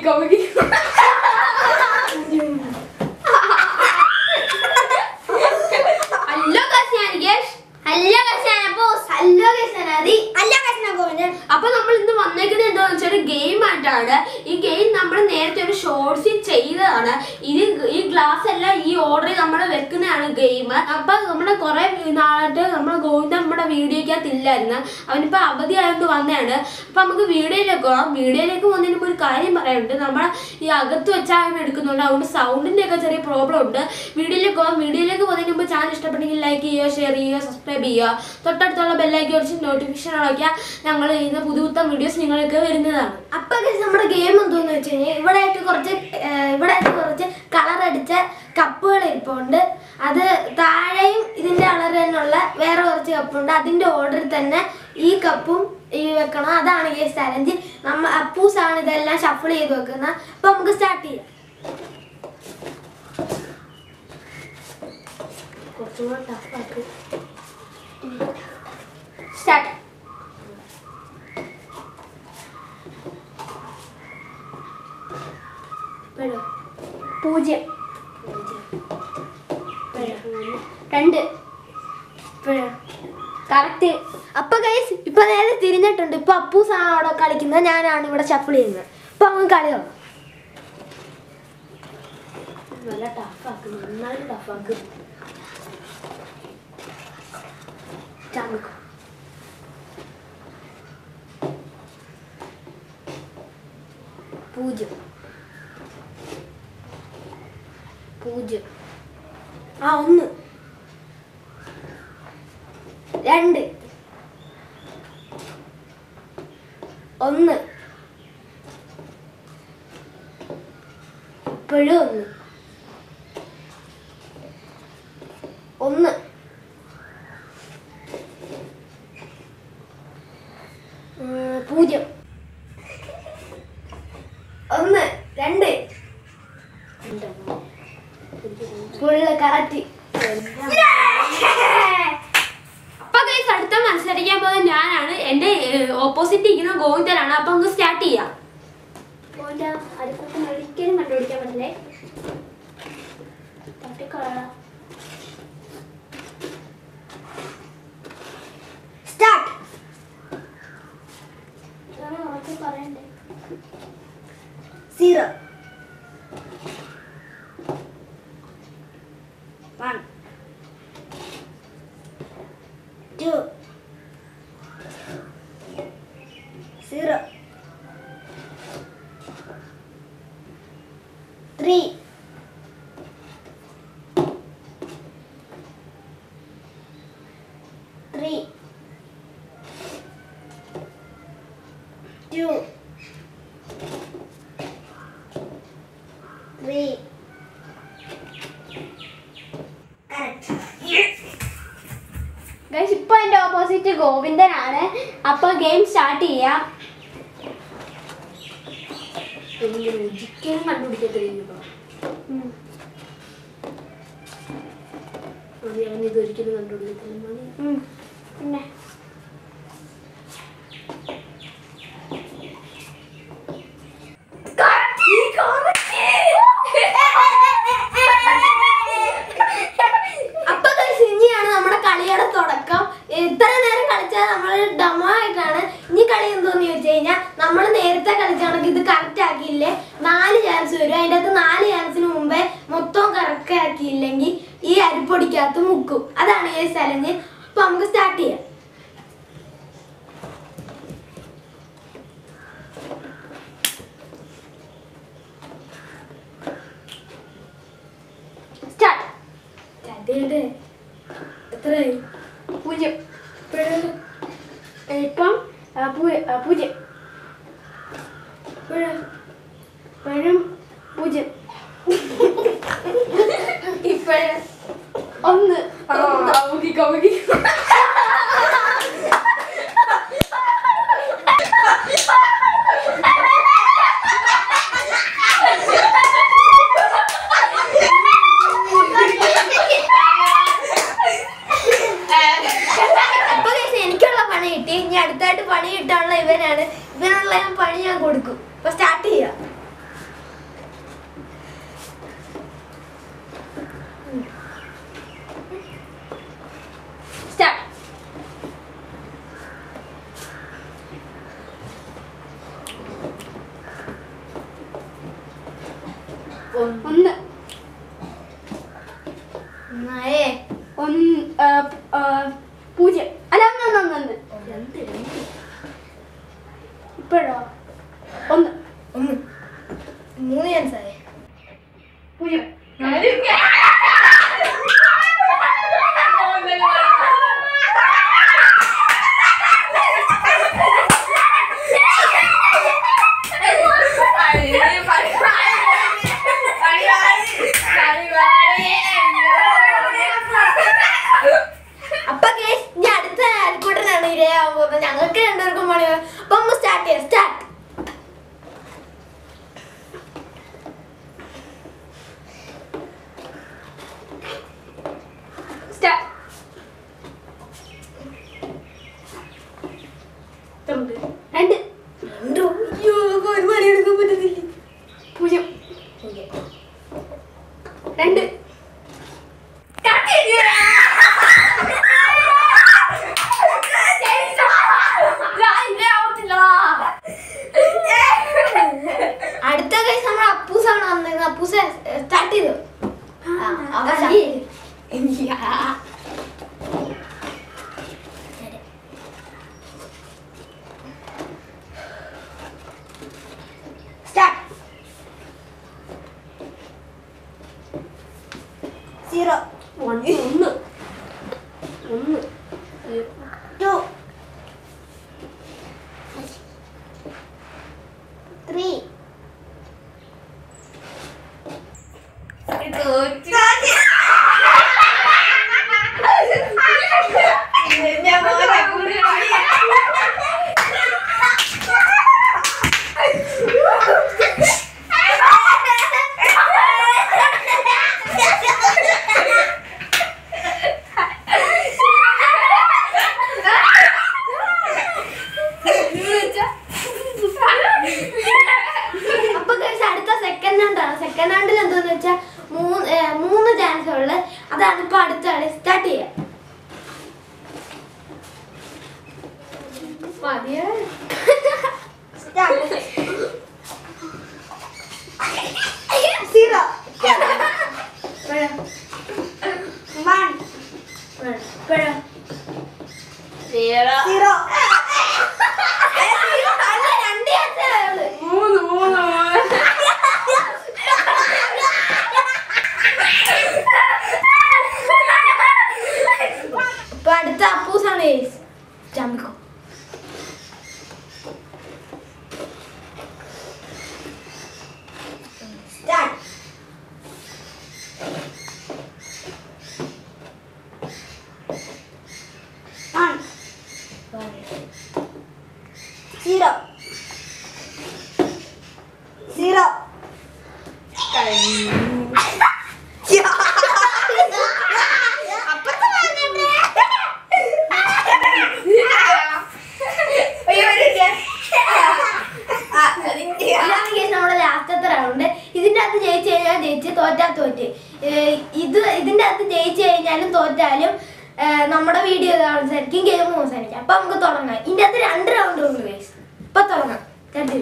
കമുകി hello കസ്യാനികേഷ് hello കശാന ബോസ് ഹലോ കശാന അതി ഹലോ കശാന ഗോവിന്ദൻ അപ്പൊ നമ്മൾ ഇന്ന് വന്നേക്കുന്നത് എന്താന്ന് വെച്ചാൽ ഗെയിം ആയിട്ടാണ് ഈ ഗെയിം നമ്മൾ നേരത്തെ ഒരു ഷോർട്സിൽ ചെയ്തതാണ് ഇത് ഈ ഗ്ലാസ് എല്ലാം ഈ ഓർഡറിൽ നമ്മൾ വെക്കുന്നതാണ് ഗെയിം അപ്പൊ നമ്മുടെ കുറെ നാളായിട്ട് നമ്മുടെ ഗോവിന്ദ നമ്മുടെ വീഡിയോക്കകത്ത് ഇല്ലായിരുന്നു അവനിപ്പോ അവധി ആയതുകൊണ്ട് വന്നതാണ് അപ്പൊ നമുക്ക് വീഡിയോയിലേക്ക് പോകാം വീഡിയോയിലേക്ക് പോകുന്നതിന് മുമ്പ് ഒരു കാര്യം പറയാനുണ്ട് നമ്മുടെ ഈ അകത്ത് വെച്ചാണ് എടുക്കുന്നുണ്ട് അതുകൊണ്ട് സൗണ്ടിന്റെ ഒക്കെ ചെറിയ പ്രോബ്ലം ഉണ്ട് വീഡിയോയിലേക്ക് പോകാം വീഡിയോയിലേക്ക് പോകുന്നതിന് മുമ്പ് ചാനൽ ഇഷ്ടപ്പെട്ടെങ്കിൽ ലൈക്ക് ചെയ്യുക ഷെയർ ചെയ്യുക സബ്സ്ക്രൈബ് ചെയ്യുക തൊട്ടടുത്തുള്ള ബെല്ലൈക്കി അടിച്ച് നോട്ടിഫിക്കേഷൻ അടയ്ക്കുക ഞങ്ങൾ ചെയ്യുന്ന പുതിയ പുത്തൻ വീഡിയോസ് നിങ്ങൾക്ക് വരുന്നതാണ് അപ്പൊ guys, നമ്മുടെ ഗെയിം എന്തോന്ന് വെച്ച് കഴിഞ്ഞാൽ ഇവിടെ ആയിട്ട് കുറച്ച് ഏർ, ഇവിടെ ആയിട്ട് കുറച്ച് കളർ അടിച്ച കപ്പുകൾ ഇരിപ്പുണ്ട് അത് താഴെയും ഇതിന്റെ കളർ തന്നെയുള്ള വേറെ കുറച്ച് കപ്പുണ്ട് അതിന്റെ ഓർഡറിൽ തന്നെ ഈ കപ്പും ഈ വെക്കണം അതാണ് ഈ ചലഞ്ച് നമ്മ അപ്പൂസാണ് ഇതെല്ലാം ഷഫിൾ ചെയ്ത് വെക്കുന്നത് അപ്പൊ നമുക്ക് സ്റ്റാർട്ട് ചെയ്യാം കുറച്ചും കൂടെ ടഫാക്കി സ്റ്റാർട്ട് പൂജ്യം രണ്ട് കറക്റ്റ് അപ്പൊ ഗൈസ് ഇപ്പൊ നേരെ തിരിഞ്ഞിട്ടുണ്ട് ഇപ്പൊ അപ്പൂസാണ് അവിടെ കളിക്കുന്നത് ഞാനാണ് ഇവിടെ ഷഫിൾ ചെയ്യുന്നത് അപ്പൊ അങ്ങ് കളി തുടങ്ങാം. നല്ല ടഫാക്ക് നന്നായിട്ട് ടഫാക്ക് ചാമുക്ക്. പൂജ്യം പൂജ്യം ആ ഒന്ന് രണ്ട് ഒന്ന് ഇപ്പോഴും ഒന്ന് ഒന്ന് ഉം, പൂജ്യം ഒന്ന് രണ്ട് ഫുള്ള് കറക്റ്റ് അപ്പൊ ഗൈസ് അടുത്ത മത്സരിക്കാൻ പോകുന്നത് ഞാനാണ് എന്റെ ഓപ്പോസിറ്റ് ഇരിക്കുന്ന ഗോവിന്ദനാണ് അപ്പൊ നമുക്ക് സ്റ്റാർട്ട് ചെയ്യാം അടുപ്പത്തിന് ഒരിക്കലും കണ്ടുപിടിക്കാൻ പറ്റില്ലേ തട്ടിക്കളയാം സ്റ്റാർട്ട് പറയണ്ടേ zero one two zero three three two three guys ഇപ്പൊ എന്റെ ഓപ്പോസിറ്റ് ഗോവിന്ദനാണ് അപ്പൊ ഗെയിം സ്റ്റാർട്ട് ചെയ്യാം ഒരിക്കലും കണ്ടുപിടിക്കത്തില്ല ഇത് ഒരിക്കലും കണ്ടുപിടിക്കത്തില്ല മതി പിന്നെ അപ്പൊ guys, ഇനിയാണ് നമ്മുടെ കളിയുടെ തുടക്കം ഇത്ര നേരം കളിച്ചത് നമ്മൾ ഡമോ ആയിട്ടാണ് ഇനി കളി എന്തോന്ന് ചോദിച്ചു കഴിഞ്ഞാൽ നമ്മൾ നേരത്തെ കളിച്ചാണെങ്കിൽ ഇത് കറക്റ്റ് ആക്കിയില്ലേ നാല് ചാൻസ് വരും അതിൻ്റെ അകത്ത് നാല് ചാൻസിന് മുമ്പേ മൊത്തം കറക്റ്റ് ആക്കിയില്ലെങ്കിൽ ഈ അരിപ്പൊടിക്കകത്ത് മുക്കും അതാണ് ഈ ചലഞ്ച് അപ്പൊ നമുക്ക് സ്റ്റാർട്ട് ചെയ്യാം സ്റ്റാർട്ട് സ്റ്റാർട്ട് എത്രയായി പൂജ്യം ഇപ്പോഴും ഇപ്പം ആ, പൂ- ആ, പൂജ്യം ഇപ്പോഴും ഇപ്പോഴും പൂജ്യം ഇപ്പോഴും ഒന്ന് കമുകി കമുകി അപ്പൊ guys, എനിക്കുള്ള പണി കിട്ടി ഇനി അടുത്തായിട്ട് പണി കിട്ടാനുള്ള ഇവനാണ് ഇവനുള്ള ഞാൻ പണി ഞാൻ കൊടുക്കും അപ്പൊ സ്റ്റാർട്ട് ചെയ്യാം ഒന്ന് ഒന്നായേ ഒന്ന് ആ, ആ, പൂജ്യം അല്ല ഒന്ന് ഒന്ന് ഒന്ന് ഒന്ന് ഇപ്പോഴോ ഒന്ന് ഒന്ന് മൂന്ന് ചാൻസ് ആയേ പൂജ്യം അപ്പൊ guys, ഇനി അടുത്ത അൽക്കൂട്ടനാണ് ഇരയാവാൻ പോകുന്നത് ഞങ്ങൾക്ക് രണ്ടുപേർക്കും പണി വരും. അപ്പൊ നമ്മൾ സ്റ്റാർട്ട് ചെയ്യാം സ്റ്റാർട്ട് സ്റ്റാർട്ട് രണ്ട് രണ്ട് രണ്ടോ അയ്യോ ഒരു പണി എടുക്കാൻ പറ്റത്തില്ല പൂജ്യം രണ്ട് അടുത്ത കേസ് നമ്മുടെ അപ്പൂസാണ് വന്നിരുന്നത് അപ്പൂസ സ്റ്റാർട്ട് ചെയ്തു ആ, അവൻ start ചെയ്തു. ശരി. Start. Zero, ഒന്ന് ഒന്ന് ഒന്ന് two, three, അപ്പൊ guys, അടുത്ത സെക്കൻഡ് റൗണ്ടാണ് സെക്കൻഡ് റൗണ്ടിൽ എന്താന്ന് വെച്ചാൽ മൂന്ന് ഏ, മൂന്ന് ചാൻസ് ഉള്ളത് അതാണ് ഇപ്പൊ അടുത്ത കളി സ്റ്റാർട്ട് ചെയ്യാം മതിയേ സീറോ വൺ സീറോ അല്ല രണ്ട് ചാൻസ് മൂന്ന് മൂന്ന് മൂന്ന് ഇപ്പൊ അടുത്ത അപ്പൂസാണ് ചമ്മിക്കോ സ്റ്റാർട്ട് One. Zero. Zero. അപ്പുറത്ത് പറഞ്ഞിട്ടേ. ഇതാണ് guys നമ്മുടെ ലാസ്റ്റത്തെ റൗണ്ട് ഇതിന്റെ അകത്ത് ജയിച്ചു കഴിഞ്ഞാൽ ജയിച്ച് തോറ്റാ തോറ്റ് ഏഹ് ഇത് ഇതിന്റെ അകത്ത് ജയിച്ചു കഴിഞ്ഞാലും തോറ്റാലും ഏഹ് നമ്മുടെ വീഡിയോ അവസാനിക്കും ഗെയിം അവസാനിക്കും അപ്പൊ നമുക്ക് തുടങ്ങാം ഇതിന്റെ അകത്ത് രണ്ട് റൗണ്ട് ഉണ്ട് ഗൈസ് ഇപ്പൊ തുടങ്ങാം രണ്ട്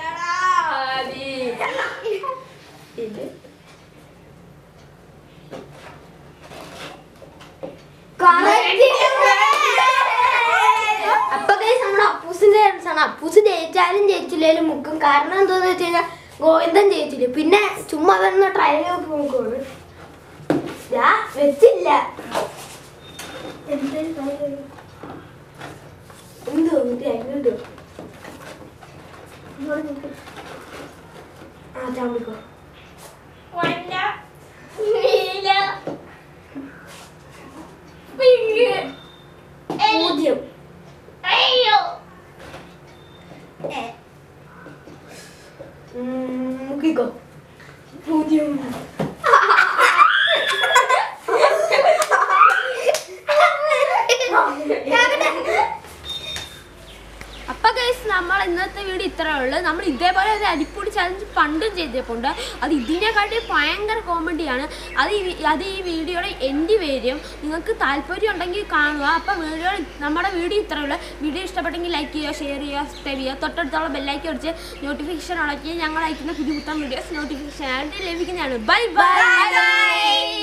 അപ്പൊ ഗൈസ് നമ്മുടെ അപ്പൂസിന്റെ ചാൻസ് ആണ് അപ്പൂസ് ജയിച്ചാലും ജയിച്ചില്ലേലും മുക്കും കാരണം എന്താന്ന് വെച്ച് കഴിഞ്ഞാൽ ഗോവിന്ദൻ ജയിച്ചില്ല പിന്നെ ചുമ്മാ തന്നെ ട്രയൽ നോക്കി നോക്കുള്ളൂ ഞാൻ വെച്ചില്ല എന്തോ എന്തോ എങ്ങോട്ടോ ആ ചാമ്പിക്കോ പൂജ്യം ഉം, മുക്കിക്കോ പൂജ്യം അപ്പൊ ഗൈസ് നമ്മൾ ഇന്നത്തെ വീഡിയോ ഇത്രയേ ഉള്ളൂ നമ്മൾ ഇതേപോലെ ഒരു അരിപ്പൊടി ചലഞ്ച് പണ്ടും ചെയ്തിട്ടുണ്ട് അത് ഇതിനെക്കാട്ടി ഭയങ്കര കോമഡിയാണ് അത് ഈ വി- അത് ഈ വീഡിയോയുടെ എൻഡ് വരും നിങ്ങൾക്ക് താല്പര്യം ഉണ്ടെങ്കിൽ കാണുക അപ്പം വീഡിയോ നമ്മുടെ വീഡിയോ ഇത്രയേ ഉള്ളൂ വീഡിയോ ഇഷ്ടപ്പെട്ടെങ്കിൽ ലൈക്ക് ചെയ്യുക ഷെയർ ചെയ്യുക സബ്സ്ക്രൈബ് ചെയ്യുക തൊട്ടടുത്തുള്ള ബെല്ലൈക്ക് അടിച്ച് നോട്ടിഫിക്കേഷൻ ഉണക്കി ഞങ്ങൾ അയക്കുന്ന പുതിയ പുത്തൻ വീഡിയോസ് നോട്ടിഫിക്കേഷൻ ആയിട്ട് ലഭിക്കുന്നതാണ് ബൈ ബൈ